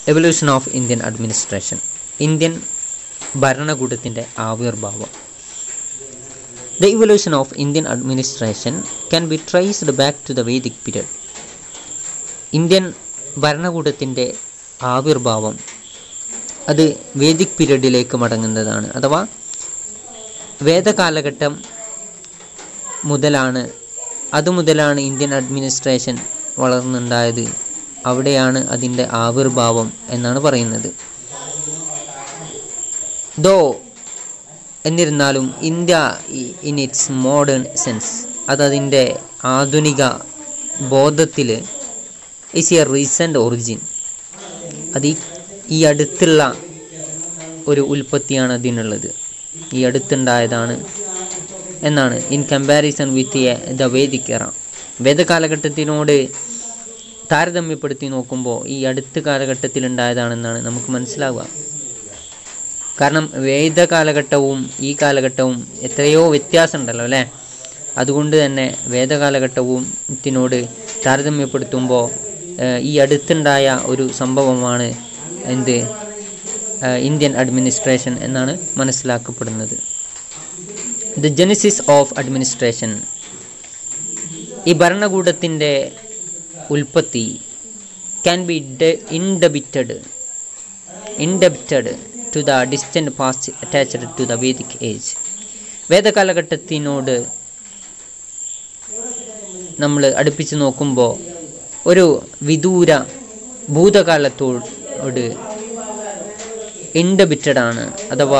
evolution of Indian administration Indian ഭരണകൂടത്തിൻ്റെ ആവിർഭാവം the evolution of Indian administration can be traced back to the Vedic period Indian ഭരണകൂടത്തിൻ്റെ ആവിർഭാവം അത് Vedic പീരീഡിലേക്ക് മടങ്ങുന്നതാണ് അഥവാ വേദകാലഘട്ടം മുതലാണ് അതുമുതലാണ് ഇന്ത്യൻ അഡ്മിനിസ്ട്രേഷൻ വളർന്നുണ്ടായത് അവിടെയാണ് അതിൻ്റെ ആവിർഭാവം എന്നാണ് പറയുന്നത് ദോ എന്നിരുന്നാലും India in its modern sense അതതിൻ്റെ ആധുനിക ബോധത്തിൽ ഇസ് എ റീസെൻ്റ് ഒറിജിൻ അത് ഈ ഈ അടുത്തുള്ള ഒരു ഉൽപ്പത്തിയാണ് അതിനുള്ളത് ഈ അടുത്തുണ്ടായതാണ് എന്നാണ് in comparison with the Vedic era വേദകാലഘട്ടത്തിനോട് താരതമ്യപ്പെടുത്തി നോക്കുമ്പോൾ ഈ അടുത്ത കാലഘട്ടത്തിൽ ഉണ്ടായതാണെന്നാണ് നമുക്ക് മനസ്സിലാവുക കാരണം വേദ കാലഘട്ടവും ഈ കാലഘട്ടവും എത്രയോ വ്യത്യാസമുണ്ടല്ലോ അല്ലേ അതുകൊണ്ട് തന്നെ വേദകാലഘട്ടവും ത്തിനോട് താരതമ്യപ്പെടുത്തുമ്പോൾ ഏഹ്, ഈ അടുത്തുണ്ടായ ഒരു സംഭവമാണ് എന്ത് ഏഹ്, ഇന്ത്യൻ അഡ്മിനിസ്ട്രേഷൻ എന്നാണ് മനസ്സിലാക്കപ്പെടുന്നത് ദ ജെനിസിസ് ഓഫ് അഡ്മിനിസ്ട്രേഷൻ ഈ ഭരണകൂടത്തിൻ്റെ ഉൽപ്പത്തി can be indebted indebted to the distant past attached to the Vedic age വേദകാലഘട്ടത്തിനോട് നമ്മൾ അടുപ്പിച്ച് നോക്കുമ്പോൾ ഒരു വിദൂര ഭൂതകാലത്തോട് ഇൻഡബിറ്റഡ് ആണ് അഥവാ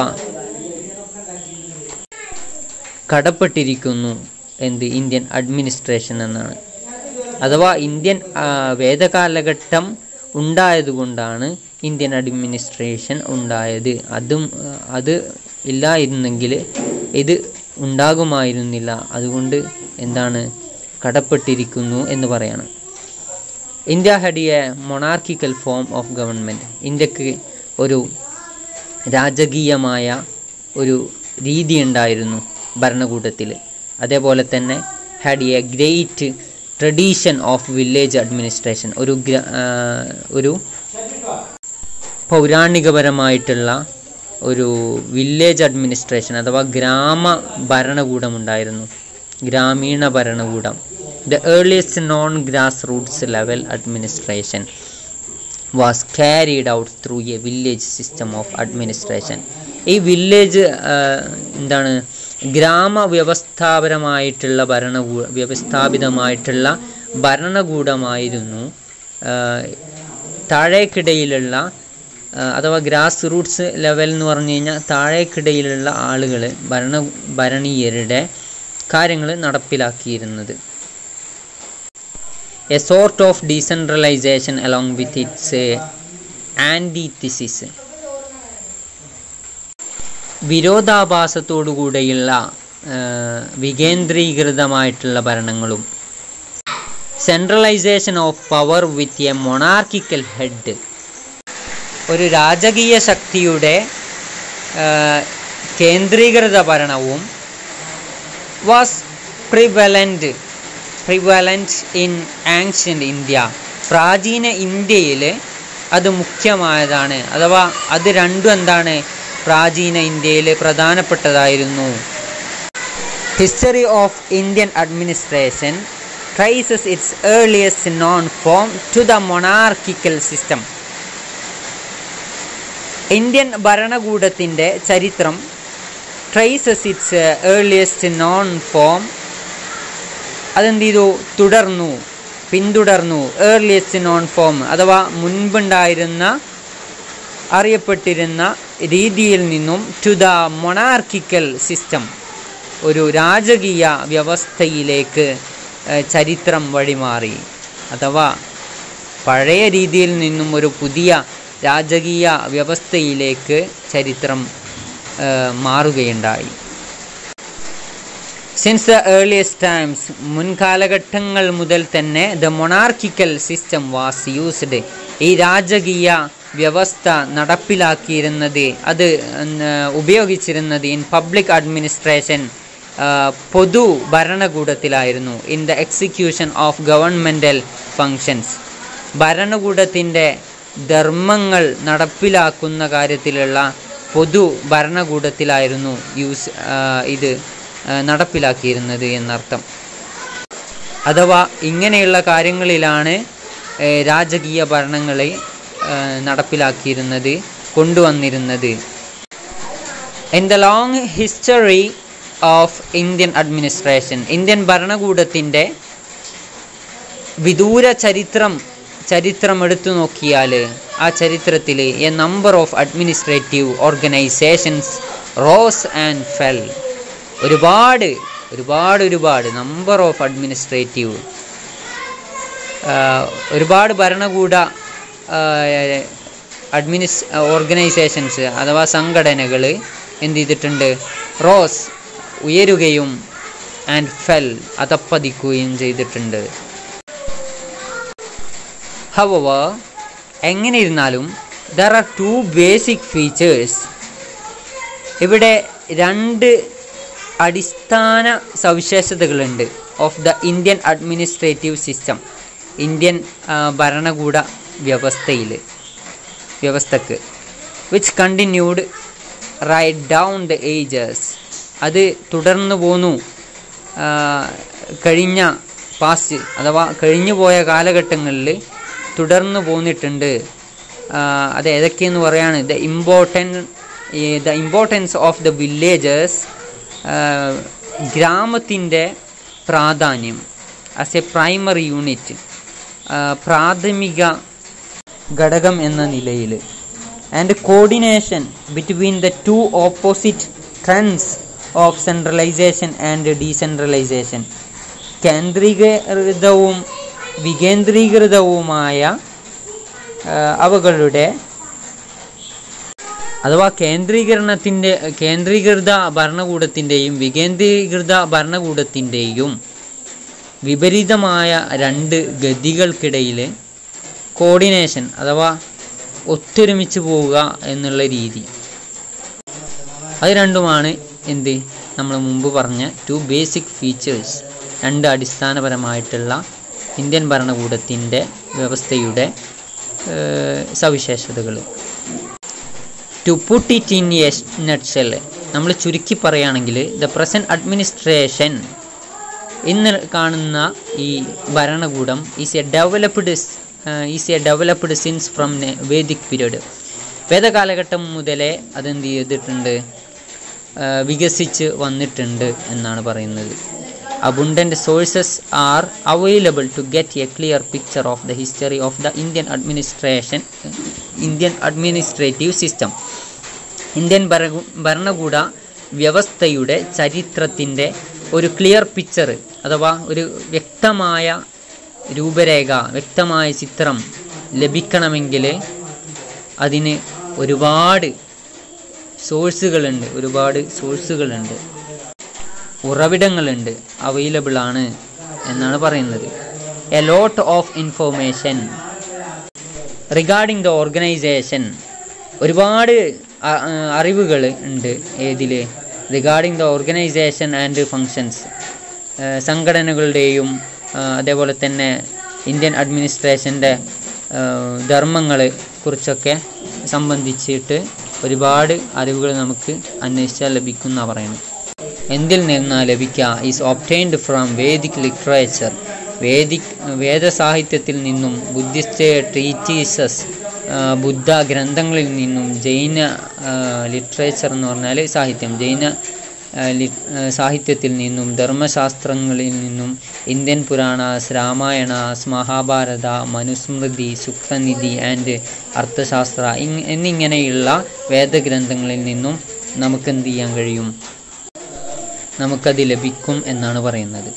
കടപ്പെട്ടിരിക്കുന്നു എന്ത് ഇന്ത്യൻ അഡ്മിനിസ്ട്രേഷൻ എന്നാണ് അഥവാ ഇന്ത്യൻ ആ, വേദകാലഘട്ടം ഉണ്ടായതുകൊണ്ടാണ് ഇന്ത്യൻ അഡ്മിനിസ്ട്രേഷൻ ഉണ്ടായത് അതും ആ, അത് ഇല്ലായിരുന്നെങ്കിൽ ഇത് ഉണ്ടാകുമായിരുന്നില്ല അതുകൊണ്ട് എന്താണ് കടപ്പെട്ടിരിക്കുന്നു എന്ന് പറയാണ് India had a monarchical form of government ഇന്ത്യക്ക് ഒരു രാജകീയമായ ഒരു രീതി ഉണ്ടായിരുന്നു ഭരണകൂടത്തിൽ അതേപോലെ തന്നെ had a great tradition of village administration ഒരു ഗ്ര ആ, ഒരു പൗരാണികപരമായിട്ടുള്ള ഒരു വില്ലേജ് അഡ്മിനിസ്ട്രേഷൻ അഥവാ ഗ്രാമ ഭരണകൂടം ഉണ്ടായിരുന്നു ഗ്രാമീണ ഭരണകൂടം the earliest known grass roots level administration was carried out through a village system of administration ഈ വില്ലേജ് എന്താണ് ഗ്രാമ വ്യവസ്ഥാപരമായിട്ടുള്ള ഭരണകൂട വ്യവസ്ഥാപിതമായിട്ടുള്ള ഭരണകൂടമായിരുന്നു ആ, താഴേക്കിടയിലുള്ള ആ, അഥവാ ഗ്രാസ് റൂട്ട്സ് ലെവൽ എന്ന് പറഞ്ഞു കഴിഞ്ഞാൽ താഴേക്കിടയിലുള്ള ആളുകൾ ഭരണ ഭരണീയരുടെ കാര്യങ്ങൾ നടപ്പിലാക്കിയിരുന്നത് a sort of decentralisation along with its antithesis വിരോധാഭാസത്തോടുകൂടെയുള്ള ആ, വികേന്ദ്രീകൃതമായിട്ടുള്ള ഭരണങ്ങളും centralisation of power with a monarchical head ഒരു രാജകീയ ശക്തിയുടെ ആ, കേന്ദ്രീകൃത ഭരണവും was prevalent prevalent in ancient India പ്രാചീന ഇന്ത്യയിൽ അത് മുഖ്യമായതാണ് അഥവാ അത് രണ്ടും എന്താണ് പ്രാചീന ഇന്ത്യയിൽ പ്രധാനപ്പെട്ടതായിരുന്നു history of Indian administration traces its earliest known form to the monarchical system Indian ഭരണകൂടത്തിൻ്റെ ചരിത്രം traces its earliest known form അതെന്ത് ചെയ്തു തുടർന്നു പിന്തുടർന്നു ഏർലിയസ്റ്റ് നോൺ ഫോം അഥവാ മുൻപുണ്ടായിരുന്ന അറിയപ്പെട്ടിരുന്ന രീതിയിൽ നിന്നും ടു ദ മൊണാർക്കിക്കൽ സിസ്റ്റം ഒരു രാജകീയ വ്യവസ്ഥയിലേക്ക് ഏഹ്, ചരിത്രം വഴിമാറി അഥവാ പഴയ രീതിയിൽ നിന്നും ഒരു പുതിയ രാജകീയ വ്യവസ്ഥയിലേക്ക് ചരിത്രം ഏഹ്, മാറുകയുണ്ടായി സിൻസ് ദ ഏർലിയസ്റ്റ് ടൈംസ് മുൻകാലഘട്ടങ്ങൾ മുതൽ തന്നെ the monarchical system was used ഈ രാജകീയ വ്യവസ്ഥ നടപ്പിലാക്കിയിരുന്നത് അത് ഉം, ഉപയോഗിച്ചിരുന്നത് ഇൻ പബ്ലിക് അഡ്മിനിസ്ട്രേഷൻ പൊതു ഭരണകൂടത്തിലായിരുന്നു in the execution of governmental functions ഭരണകൂടത്തിൻ്റെ ധർമ്മങ്ങൾ നടപ്പിലാക്കുന്ന കാര്യത്തിലുള്ള പൊതു ഭരണകൂടത്തിലായിരുന്നു യൂസ് ആ, ഇത് ആ, നടപ്പിലാക്കിയിരുന്നത് എന്നർത്ഥം അഥവാ ഇങ്ങനെയുള്ള കാര്യങ്ങളിലാണ് ഏഹ്, രാജകീയ ഭരണങ്ങളെ ഏഹ്, നടപ്പിലാക്കിയിരുന്നത് കൊണ്ടുവന്നിരുന്നത് in the long history of Indian administration Indian ഭരണകൂടത്തിൻ്റെ വിദൂര ചരിത്രം ചരിത്രം എടുത്തു നോക്കിയാൽ ആ ചരിത്രത്തിൽ a number of administrative organisations rose and fell ഒരുപാട് ഒരുപാട് ഒരുപാട് നമ്പർ ഓഫ് അഡ്മിനിസ്ട്രേറ്റീവ് ഒരുപാട് ഭരണകൂട അഡ്മിനിസ് ഓർഗനൈസേഷൻസ് അഥവാ സംഘടനകൾ എന്ത് ചെയ്തിട്ടുണ്ട് റോസ് ഉയരുകയും ആൻഡ് ഫെൽ അതപ്പതിക്കുകയും ചെയ്തിട്ടുണ്ട് ഹവർ എങ്ങനെ ഇരുന്നാലും there are two basic features ഇവിടെ രണ്ട് അടിസ്ഥാന സവിശേഷതകളുണ്ട് of the Indian administrative system Indian ആ, ഭരണകൂട വ്യവസ്ഥയിൽ വ്യവസ്ഥക്ക് which continued right down the ages അത് തുടർന്നു പോന്നു ആ, കഴിഞ്ഞ പാസ്റ്റ് അഥവാ കഴിഞ്ഞു പോയ കാലഘട്ടങ്ങളിൽ തുടർന്നു പോന്നിട്ടുണ്ട് ആ, അത് ഏതൊക്കെയെന്ന് പറയാണ് the importance the importance of the villagers ഗ്രാമത്തിൻ്റെ പ്രാധാന്യം ആസ് എ പ്രൈമറി യൂണിറ്റ് പ്രാഥമിക ഘടകം എന്ന നിലയിൽ and coordination between the two opposite trends of centralisation and decentralisation കേന്ദ്രീകൃതവും വികേന്ദ്രീകൃതവുമായ ആ, അവകളുടെ അഥവാ കേന്ദ്രീകരണത്തിൻ്റെ കേന്ദ്രീകൃത ഭരണകൂടത്തിൻ്റെയും വികേന്ദ്രീകൃത ഭരണകൂടത്തിൻ്റെയും വിപരീതമായ രണ്ട് ഗതികൾക്കിടയിൽ കോർഡിനേഷൻ അഥവാ ഒത്തൊരുമിച്ച് പോവുക എന്നുള്ള രീതി അത് രണ്ടുമാണ് എന്ത് നമ്മൾ മുമ്പ് പറഞ്ഞ ടു ബേസിക് ഫീച്ചേഴ്സ് രണ്ട് അടിസ്ഥാനപരമായിട്ടുള്ള ഇന്ത്യൻ ഭരണകൂടത്തിൻ്റെ വ്യവസ്ഥയുടെ സവിശേഷതകൾ to put it in a nutshell നമ്മൾ ചുരുക്കി പറയുകയാണെങ്കിൽ ദ പ്രസൻറ്റ് അഡ്മിനിസ്ട്രേഷൻ ഇന്ന് കാണുന്ന ഈ ഭരണകൂടം is a developed is a developed since from Vedic period വേദകാലഘട്ടം മുതലേ അതെന്ത് ചെയ്തിട്ടുണ്ട് ആ, വികസിച്ച് വന്നിട്ടുണ്ട് എന്നാണ് പറയുന്നത് abundant sources are available to get a clear picture of the history of the Indian administration Indian administrative system Indian ഭരണ ഭരണകൂട വ്യവസ്ഥയുടെ ചരിത്രത്തിൻ്റെ ഒരു ക്ലിയർ പിക്ചർ അഥവാ ഒരു വ്യക്തമായ രൂപരേഖ വ്യക്തമായ ചിത്രം ലഭിക്കണമെങ്കിൽ അതിന് ഒരുപാട് സോഴ്സുകളുണ്ട് ഒരുപാട് സോഴ്സുകളുണ്ട് ഉറവിടങ്ങളുണ്ട് അവൈലബിൾ ആണ് എന്നാണ് പറയുന്നത് a lot of information regarding the organisation ഒരുപാട് അറിവുകൾ ഉണ്ട് ഏതിൽ regarding the organisation and functions സംഘടനകളുടെയും ആ, അതേപോലെ തന്നെ ഇന്ത്യൻ അഡ്മിനിസ്ട്രേഷൻ്റെ ധർമ്മങ്ങളെ കുറിച്ചൊക്കെ സംബന്ധിച്ചിട്ട് ഒരുപാട് അറിവുകൾ നമുക്ക് അന്വേഷിച്ചാൽ ലഭിക്കുന്ന പറയുന്നത് എന്തിൽ നിന്നാണ് ലഭിക്കുക is obtained from Vedic literature Vedic വേദസാഹിത്യത്തിൽ നിന്നും ബുദ്ധിസ്റ്റ് ട്രീറ്റീസസ് ബുദ്ധ ഗ്രന്ഥങ്ങളിൽ നിന്നും ജൈന ലിറ്ററേച്ചർ എന്ന് പറഞ്ഞാൽ സാഹിത്യം ജൈന ആ, ലി- ആ, സാഹിത്യത്തിൽ നിന്നും ധർമ്മശാസ്ത്രങ്ങളിൽ നിന്നും ഇന്ത്യൻ പുരാണാസ് രാമായണാസ് മഹാഭാരത മനുസ്മൃതി സുക്തനിധി ആൻഡ് അർത്ഥശാസ്ത്ര ഇങ് എന്നിങ്ങനെയുള്ള വേദഗ്രന്ഥങ്ങളിൽ നിന്നും നമുക്ക് എന്ത് ചെയ്യാൻ കഴിയും നമുക്കത് ലഭിക്കും എന്നാണ് പറയുന്നത്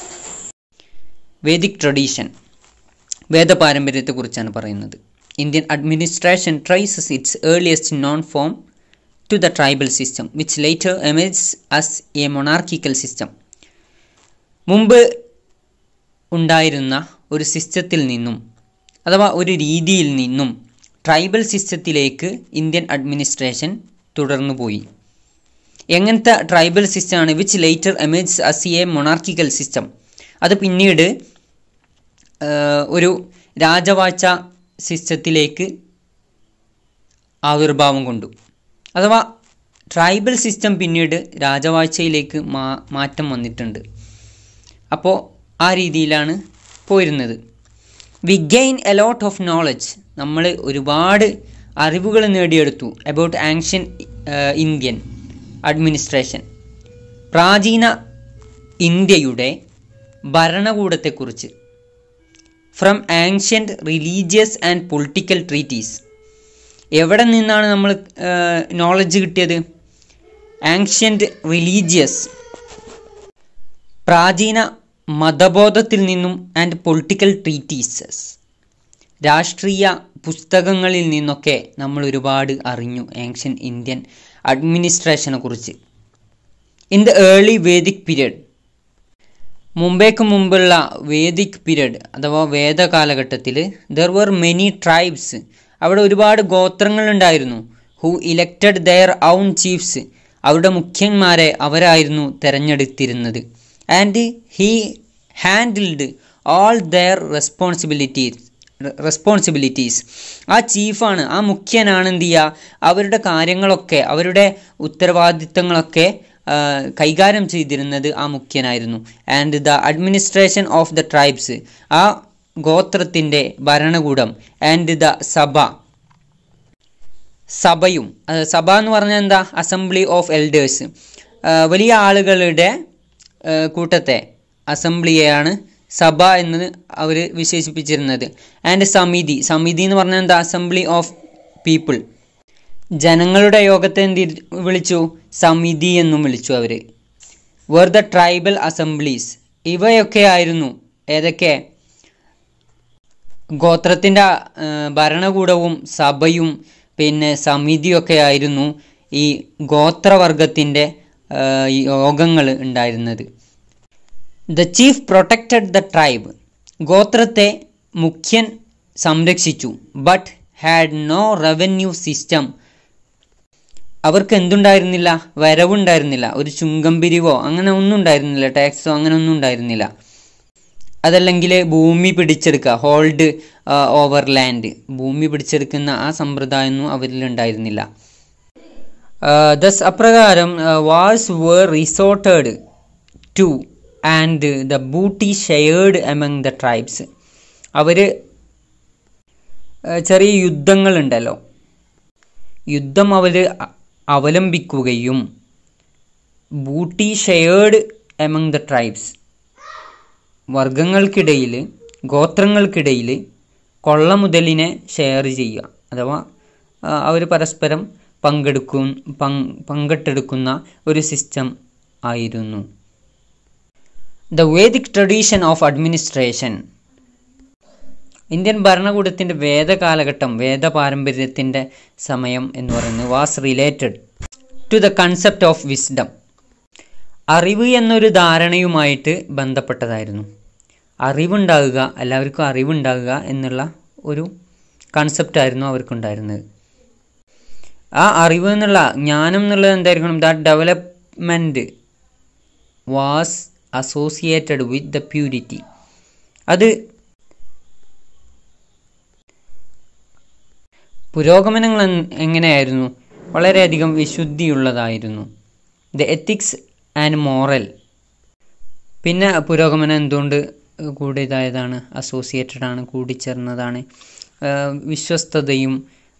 വേദിക് ട്രഡീഷൻ വേദപാരമ്പര്യത്തെക്കുറിച്ചാണ് പറയുന്നത് Indian administration traces its earliest known form to the tribal system which later emerge as a monarchical system മുമ്പ് ഉണ്ടായിരുന്ന ഒരു സിസ്റ്റത്തിൽ നിന്നും അഥവാ ഒരു രീതിയിൽ നിന്നും ട്രൈബൽ സിസ്റ്റത്തിലേക്ക് ഇന്ത്യൻ അഡ്മിനിസ്ട്രേഷൻ തുടർന്നു പോയി എങ്ങനത്തെ ട്രൈബൽ സിസ്റ്റമാണ് which later emerge as a monarchical system അത് പിന്നീട് ആഹ്, ഒരു രാജവാഴ്ച സിസ്റ്റത്തിലേക്ക് ആവിർഭാവം കൊണ്ടു അഥവാ ട്രൈബൽ സിസ്റ്റം പിന്നീട് രാജവാഴ്ചയിലേക്ക് മാ മാറ്റം വന്നിട്ടുണ്ട് അപ്പോൾ ആ രീതിയിലാണ് പോയിരുന്നത് we gain a lot of knowledge നമ്മൾ ഒരുപാട് അറിവുകൾ നേടിയെടുത്തു അബൌട്ട് ആൻഷ്യൻ ഇന്ത്യൻ അഡ്മിനിസ്ട്രേഷൻ പ്രാചീന ഇന്ത്യയുടെ ഭരണകൂടത്തെക്കുറിച്ച് from ancient religious and political treatise എവിടെ നിന്നാണ് നമ്മൾ നോളജ് കിട്ടിയത് ആൻഷ്യൻറ്റ് റിലീജിയസ് പ്രാചീന മതബോധത്തിൽ നിന്നും ആൻഡ് പൊളിറ്റിക്കൽ ട്രീറ്റീസസ് രാഷ്ട്രീയ പുസ്തകങ്ങളിൽ നിന്നൊക്കെ നമ്മൾ ഒരുപാട് അറിഞ്ഞു ആൻഷ്യൻ ഇന്ത്യൻ അഡ്മിനിസ്ട്രേഷനെ കുറിച്ച് in the early Vedic period മുമ്പേക്ക് മുമ്പുള്ള വേദിക് പീരിയഡ് അഥവാ വേദ കാലഘട്ടത്തിൽ ദർ വർ മെനി ട്രൈബ്സ് അവിടെ ഒരുപാട് ഗോത്രങ്ങളുണ്ടായിരുന്നു who elected their own chiefs അവരുടെ മുഖ്യന്മാരെ അവരായിരുന്നു തിരഞ്ഞെടുത്തിരുന്നത് and he handled all their responsibilities responsibilities ആ ചീഫാണ് ആ മുഖ്യനാണ് എന്ത് ചെയ്യുക അവരുടെ കാര്യങ്ങളൊക്കെ അവരുടെ ഉത്തരവാദിത്തങ്ങളൊക്കെ കൈകാര്യം ചെയ്തിരുന്നത് ആ മുഖ്യനായിരുന്നു and the administration of the tribes ആ ഗോത്രത്തിൻ്റെ ഭരണകൂടം ആൻഡ് ദ സഭ സഭയും സഭ എന്ന് പറഞ്ഞാൽ എന്താ അസംബ്ലി ഓഫ് എൽഡേഴ്സ് വലിയ ആളുകളുടെ കൂട്ടത്തെ അസംബ്ലിയെയാണ് സഭ എന്ന് അവർ വിശേഷിപ്പിച്ചിരുന്നത് ആൻഡ് സമിതി സമിതി എന്ന് പറഞ്ഞാൽ എന്താ അസംബ്ലി ഓഫ് പീപ്പിൾ ജനങ്ങളുടെ യോഗത്തെ എന്ത് വിളിച്ചു സമിതി എന്നും വിളിച്ചു അവർ വേർ ദ ട്രൈബൽ അസംബ്ലീസ് ഇവയൊക്കെ ആയിരുന്നു ഏതൊക്കെ ഗോത്രത്തിൻ്റെ ഭരണകൂടവും സഭയും പിന്നെ സമിതിയൊക്കെ ആയിരുന്നു ഈ ഗോത്രവർഗത്തിൻ്റെ യോഗങ്ങൾ ഉണ്ടായിരുന്നത് the chief protected the tribe ഗോത്രത്തെ മുഖ്യൻ സംരക്ഷിച്ചു but had no revenue system അവർക്ക് എന്തുണ്ടായിരുന്നില്ല വരവുണ്ടായിരുന്നില്ല ഒരു ചുങ്കം പിരിവോ അങ്ങനെ ഒന്നും ഉണ്ടായിരുന്നില്ല ടാക്സോ അങ്ങനെ ഒന്നും ഉണ്ടായിരുന്നില്ല അതല്ലെങ്കിൽ ഭൂമി പിടിച്ചെടുക്കുക ഹോൾഡ് ഓവർ ലാൻഡ് ഭൂമി പിടിച്ചെടുക്കുന്ന ആ സമ്പ്രദായമൊന്നും അവരിൽ ഉണ്ടായിരുന്നില്ല ദസ് അപ്രകാരം wars were resorted to and the booty shared among the tribes അവർ ചെറിയ യുദ്ധങ്ങളുണ്ടല്ലോ യുദ്ധം അവർ അവലംബിക്കുകയും booty shared among the tribes വർഗങ്ങൾക്കിടയിൽ ഗോത്രങ്ങൾക്കിടയിൽ കൊള്ള മുതലിനെ ഷെയർ ചെയ്യുക അഥവാ അവർ പരസ്പരം പങ്കെടുക്കും പങ്കിട്ടെടുക്കുന്ന ഒരു സിസ്റ്റം ആയിരുന്നു the Vedic tradition of administration Indian ഭരണകൂടത്തിൻ്റെ വേദകാലഘട്ടം വേദ പാരമ്പര്യത്തിൻ്റെ സമയം എന്ന് പറയുന്നത് was related to the concept of wisdom അറിവ് എന്നൊരു ധാരണയുമായിട്ട് ബന്ധപ്പെട്ടതായിരുന്നു അറിവുണ്ടാകുക എല്ലാവർക്കും അറിവുണ്ടാകുക എന്നുള്ള ഒരു കൺസെപ്റ്റായിരുന്നു അവർക്കുണ്ടായിരുന്നത് ആ അറിവ് എന്നുള്ള ജ്ഞാനം എന്നുള്ളത് എന്തായിരിക്കണം that development was associated with the purity അത് പുരോഗമനങ്ങൾ എങ്ങനെയായിരുന്നു വളരെയധികം വിശുദ്ധിയുള്ളതായിരുന്നു ദ എത്തിക്സ് ആൻഡ് മോറൽ പിന്നെ പുരോഗമനം എന്തുകൊണ്ട് കൂടിയതായതാണ് അസോസിയേറ്റഡ് ആണ് കൂടിച്ചേർന്നതാണ് വിശ്വസ്തതയും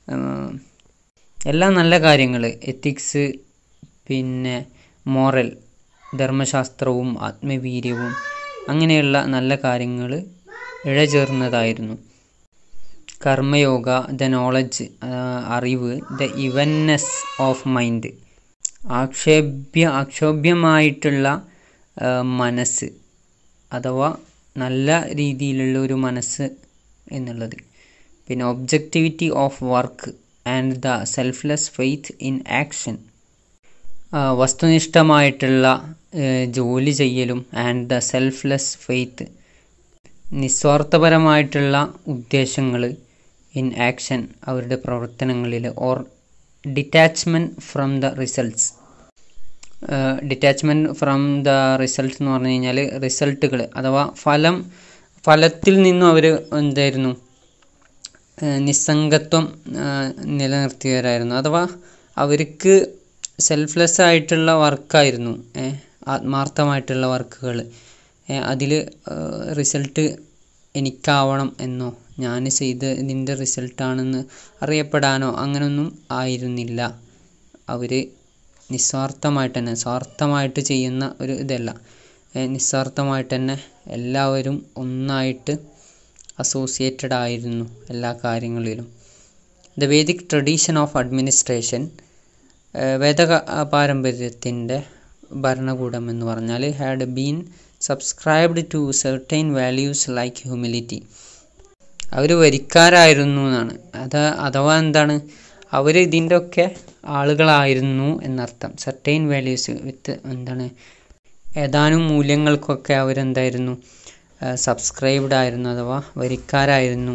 എല്ലാ നല്ല കാര്യങ്ങൾ എത്തിക്സ് പിന്നെ മോറൽ ധർമ്മശാസ്ത്രവും ആത്മവീര്യവും അങ്ങനെയുള്ള നല്ല കാര്യങ്ങൾ ഇഴചേർന്നതായിരുന്നു കർമ്മയോഗ ദ നോളജ് അറിവ് ദ ഇവൻനെസ് ഓഫ് മൈൻഡ് ആക്ഷേപ്യ ആക്ഷോഭ്യമായിട്ടുള്ള മനസ്സ് അഥവാ നല്ല രീതിയിലുള്ള ഒരു മനസ്സ് എന്നുള്ളത് പിന്നെ objectivity of work and the selfless faith in action വസ്തുനിഷ്ഠമായിട്ടുള്ള ജോലി ചെയ്യലും ആൻഡ് ദ സെൽഫ്ലെസ് ഫെയ്ത്ത് നിസ്വാർത്ഥപരമായിട്ടുള്ള ഉദ്ദേശങ്ങൾ ഇൻ ആക്ഷൻ അവരുടെ പ്രവർത്തനങ്ങളിൽ or detachment from the results detachment from the result എന്ന് പറഞ്ഞു കഴിഞ്ഞാൽ റിസൾട്ടുകൾ അഥവാ ഫലം ഫലത്തിൽ നിന്നും അവർ എന്തായിരുന്നു ഏഹ് നിസ്സംഗത്വം ഏഹ് നിലനിർത്തിയവരായിരുന്നു അഥവാ അവർക്ക് സെൽഫ്ലെസ് ആയിട്ടുള്ള വർക്കായിരുന്നു ഏഹ് ആത്മാർത്ഥമായിട്ടുള്ള വർക്കുകൾ അതിൽ റിസൾട്ട് എനിക്കാവണം എന്നോ ഞാൻ ചെയ്ത ഇതിൻ്റെ റിസൾട്ടാണെന്ന് അറിയപ്പെടാനോ അങ്ങനൊന്നും ആയിരുന്നില്ല അവർ നിസ്വാർത്ഥമായിട്ട് തന്നെ സ്വാർത്ഥമായിട്ട് ചെയ്യുന്ന ഒരു ഇതല്ല ഏഹ് നിസ്വാർത്ഥമായിട്ട് തന്നെ എല്ലാവരും ഒന്നായിട്ട് അസോസിയേറ്റഡ് ആയിരുന്നു എല്ലാ കാര്യങ്ങളിലും the Vedic tradition of administration വേദ പാരമ്പര്യത്തിൻ്റെ ഭരണകൂടം എന്ന് പറഞ്ഞാൽ had been subscribed to certain values like humility അവർ വരിക്കാരായിരുന്നു എന്നാണ് അത് അഥവാ എന്താണ് അവർ ഇതിൻ്റെ ഒക്കെ ആളുകളായിരുന്നു എന്നർത്ഥം സെർട്ടൈൻ വാല്യൂസ് വിത്ത് എന്താണ് ഏതാനും മൂല്യങ്ങൾക്കൊക്കെ അവരെന്തായിരുന്നു സബ്സ്ക്രൈബ്ഡ് ആയിരുന്നു അഥവാ വരിക്കാരായിരുന്നു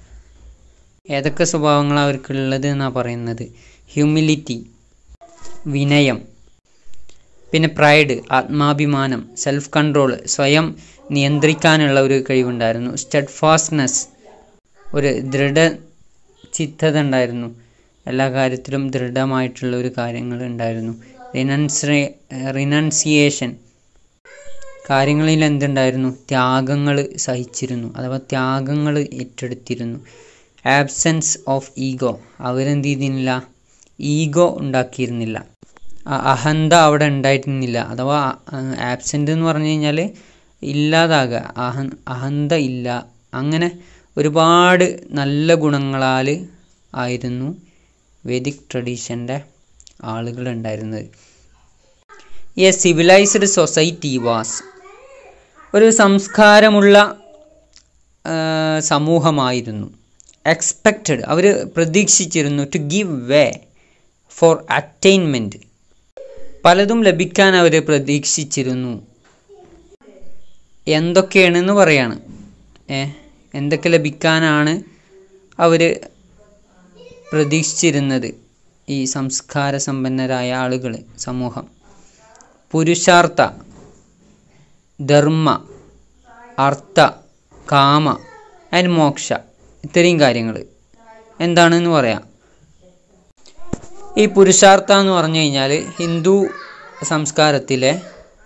ഏതൊക്കെ സ്വഭാവങ്ങളാണ് അവർക്കുള്ളത് എന്നാണ് പറയുന്നത് ഹ്യൂമിലിറ്റി വിനയം പിന്നെ പ്രൈഡ് ആത്മാഭിമാനം സെൽഫ് കൺട്രോൾ സ്വയം നിയന്ത്രിക്കാനുള്ള ഒരു കഴിവുണ്ടായിരുന്നു സ്റ്റഡ് ഫാസ്റ്റ്നെസ് ഒരു ദൃഢ ചിത്തത ഉണ്ടായിരുന്നു എല്ലാ കാര്യത്തിലും ദൃഢമായിട്ടുള്ള ഒരു കാര്യങ്ങൾ ഉണ്ടായിരുന്നു റിനൻസേ റിനൻസിയേഷൻ കാര്യങ്ങളിൽ എന്തുണ്ടായിരുന്നു ത്യാഗങ്ങൾ സഹിച്ചിരുന്നു അഥവാ ത്യാഗങ്ങൾ ഏറ്റെടുത്തിരുന്നു ആബ്സെൻസ് ഓഫ് ഈഗോ അവരെന്ത് ചെയ്തിരുന്നില്ല ഈഗോ ഉണ്ടാക്കിയിരുന്നില്ല അഹന്ത അവിടെ ഉണ്ടായിരുന്നില്ല അഥവാ ആബ്സെൻ്റ് എന്ന് പറഞ്ഞു കഴിഞ്ഞാൽ ഇല്ലാതാകുക അഹ അഹന്ത ഇല്ല അങ്ങനെ ഒരുപാട് നല്ല ഗുണങ്ങളാൽ ആയിരുന്നു വേദിക് ട്രഡീഷൻ്റെ ആളുകൾ ഉണ്ടായിരുന്നത് എ സിവിലൈസ്ഡ് സൊസൈറ്റി വാസ് ഒരു സംസ്കാരമുള്ള സമൂഹമായിരുന്നു എക്സ്പെക്റ്റഡ് അവർ പ്രതീക്ഷിച്ചിരുന്നു to give way for attainment പലതും ലഭിക്കാൻ അവർ പ്രതീക്ഷിച്ചിരുന്നു എന്തൊക്കെയാണെന്ന് പറയാണ് ഏ എന്തൊക്കെ ലഭിക്കാനാണ് അവർ പ്രതീക്ഷിച്ചിരുന്നത് ഈ സംസ്കാര സമ്പന്നരായ ആളുകൾ സമൂഹം പുരുഷാർത്ഥ ധർമ്മ അർത്ഥ കാമ ആൻഡ് മോക്ഷ ഇത്രയും കാര്യങ്ങൾ എന്താണെന്ന് പറയാം ഈ പുരുഷാർത്ഥ എന്ന് പറഞ്ഞു കഴിഞ്ഞാൽ ഹിന്ദു സംസ്കാരത്തിലെ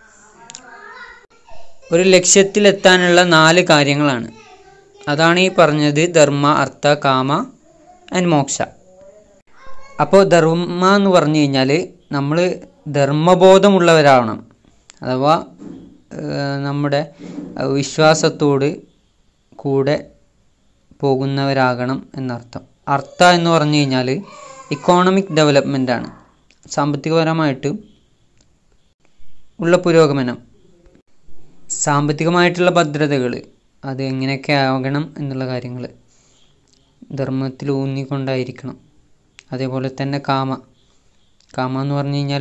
ഒരു ലക്ഷ്യത്തിലെത്താനുള്ള നാല് കാര്യങ്ങളാണ് അതാണ് ഈ പറഞ്ഞത് ധർമ്മ അർത്ഥ കാമ ആൻഡ് മോക്ഷ അപ്പോൾ ധർമ്മ എന്ന് പറഞ്ഞു കഴിഞ്ഞാൽ നമ്മൾ ധർമ്മബോധമുള്ളവരാവണം അഥവാ നമ്മുടെ വിശ്വാസത്തോട് കൂടെ പോകുന്നവരാകണം എന്നർത്ഥം അർത്ഥ എന്ന് പറഞ്ഞു കഴിഞ്ഞാൽ ഇക്കോണമിക് ഡെവലപ്മെൻ്റ് ആണ് സാമ്പത്തികപരമായിട്ട് ഉള്ള പുരോഗമനം സാമ്പത്തികമായിട്ടുള്ള ഭദ്രതകൾ അത് എങ്ങനെയൊക്കെ ആകണം എന്നുള്ള കാര്യങ്ങൾ ധർമ്മത്തിൽ ഊന്നിക്കൊണ്ടായിരിക്കണം അതേപോലെ തന്നെ കാമ കാമ എന്ന് പറഞ്ഞു കഴിഞ്ഞാൽ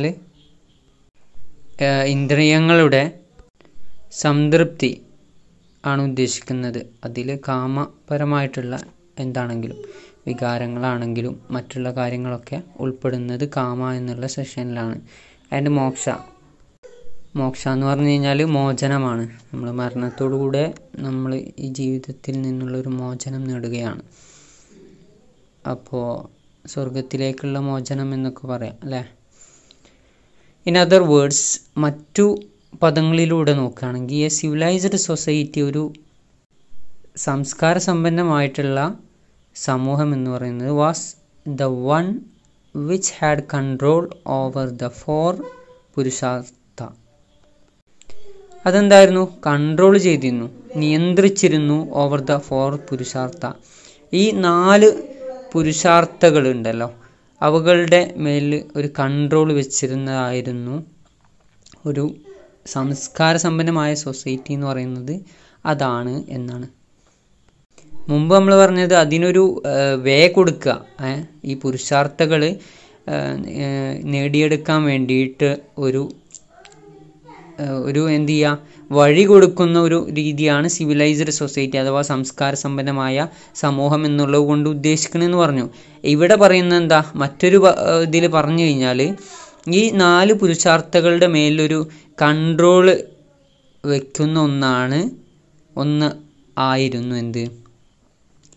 ഇന്ദ്രിയങ്ങളുടെ സംതൃപ്തി ആണ് ഉദ്ദേശിക്കുന്നത് അതിൽ കാമപരമായിട്ടുള്ള എന്താണെങ്കിലും വികാരങ്ങളാണെങ്കിലും മറ്റുള്ള കാര്യങ്ങളൊക്കെ ഉൾപ്പെടുന്നത് കാമ എന്നുള്ള സെഷനിലാണ് അതിൻ്റെ മോക്ഷ മോക്ഷ എന്ന് പറഞ്ഞു കഴിഞ്ഞാൽ മോചനമാണ് നമ്മൾ മരണത്തോടുകൂടെ നമ്മൾ ഈ ജീവിതത്തിൽ നിന്നുള്ളൊരു മോചനം നേടുകയാണ് അപ്പോൾ സ്വർഗത്തിലേക്കുള്ള മോചനം എന്നൊക്കെ പറയാം അല്ലേ ഇൻ അതർ വേർഡ്സ് മറ്റു പദങ്ങളിലൂടെ നോക്കുകയാണെങ്കിൽ എ സിവിലൈസ്ഡ് സൊസൈറ്റി ഒരു സംസ്കാര സമ്പന്നമായിട്ടുള്ള സമൂഹം എന്ന് പറയുന്നത് was the one which had control over the four purushartha അതെന്തായിരുന്നു കൺട്രോൾ ചെയ്തിരുന്നു നിയന്ത്രിച്ചിരുന്നു ഓവർ ദ ഫോർ പുരുഷാർത്ഥ ഈ നാല് പുരുഷാർത്ഥകളുണ്ടല്ലോ അവകളുടെ മേൽ ഒരു കൺട്രോൾ വെച്ചിരുന്നതായിരുന്നു ഒരു സംസ്കാര സമ്പന്നമായ സൊസൈറ്റി എന്ന് പറയുന്നത് അതാണ് എന്നാണ് മുമ്പ് നമ്മൾ പറഞ്ഞത് അതിനൊരു വേ കൊടുക്കുക ഈ പുരുഷാർത്ഥകൾ നേടിയെടുക്കാൻ വേണ്ടിയിട്ട് ഒരു ഒരു എന്ത് ചെയ്യുക വഴി കൊടുക്കുന്ന ഒരു രീതിയാണ് സിവിലൈസ്ഡ് സൊസൈറ്റി അഥവാ സംസ്കാര സമ്പന്നമായ സമൂഹം എന്നുള്ളത് കൊണ്ട് ഉദ്ദേശിക്കണമെന്ന് പറഞ്ഞു ഇവിടെ പറയുന്നത് എന്താ മറ്റൊരു ഇതിൽ പറഞ്ഞു കഴിഞ്ഞാൽ ഈ നാല് പുരുഷാർത്ഥങ്ങളുടെ മേലൊരു കൺട്രോള് വെക്കുന്ന ഒന്നാണ് ഒന്ന് ആയിരുന്നു എന്ത്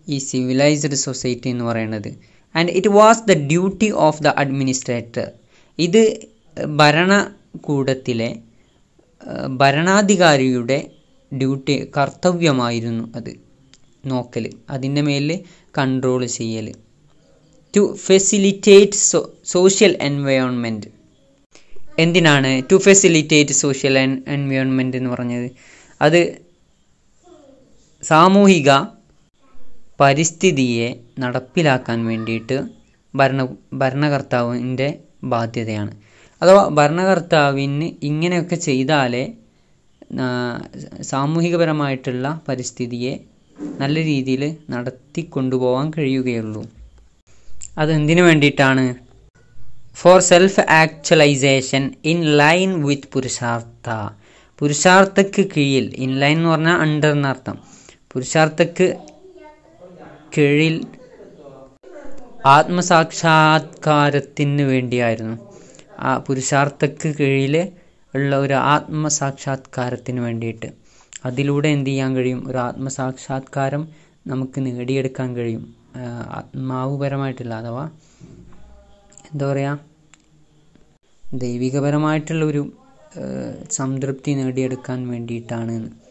ഈ സിവിലൈസ്ഡ് സൊസൈറ്റി എന്ന് പറയുന്നത് and it was the duty of the administrator ഇത് ഭരണകൂടത്തിലെ ഏഹ്, ഭരണാധികാരിയുടെ ഡ്യൂട്ടി കർത്തവ്യമായിരുന്നു അത് നോക്കൽ അതിൻ്റെ മേലിൽ കൺട്രോൾ ചെയ്യൽ ടു ഫെസിലിറ്റേറ്റ് സോഷ്യൽ എൻവയോൺമെൻറ്റ് എന്തിനാണ് ടു ഫെസിലിറ്റേറ്റ് സോഷ്യൽ എൻവയോൺമെൻറ്റ് എന്ന് പറഞ്ഞത് അത് സാമൂഹിക പരിസ്ഥിതിയെ നടപ്പിലാക്കാൻ വേണ്ടിയിട്ട് ഭരണ ഭരണകർത്താവിൻ്റെ ബാധ്യതയാണ് അഥവാ ഭരണകർത്താവിന് ഇങ്ങനെയൊക്കെ ചെയ്താലേ ആ, സാമൂഹികപരമായിട്ടുള്ള പരിസ്ഥിതിയെ നല്ല രീതിയിൽ നടത്തി കൊണ്ടുപോകാൻ കഴിയുകയുള്ളൂ അതെന്തിനു വേണ്ടിയിട്ടാണ് for self actualisation in line with purushartha പുരുഷാർത്ഥക്ക് കീഴിൽ ഇൻ ലൈൻ എന്ന് പറഞ്ഞാൽ അണ്ടർ എന്നർത്ഥം പുരുഷാർത്ഥക്ക് കീഴിൽ ആത്മസാക്ഷാത്കാരത്തിന് വേണ്ടിയായിരുന്നു ആ പുരുഷാർത്ഥക്ക് കീഴിൽ ഉള്ള ഒരു ആത്മസാക്ഷാത്കാരത്തിന് വേണ്ടിയിട്ട് അതിലൂടെ എന്ത് ചെയ്യാൻ കഴിയും ഒരു ആത്മസാക്ഷാത്കാരം നമുക്ക് നേടിയെടുക്കാൻ കഴിയും ആ, ആത്മാവുപരമായിട്ടുള്ള അഥവാ എന്താ പറയുക ദൈവികപരമായിട്ടുള്ള ഒരു ഏഹ്, സംതൃപ്തി നേടിയെടുക്കാൻ വേണ്ടിയിട്ടാണ്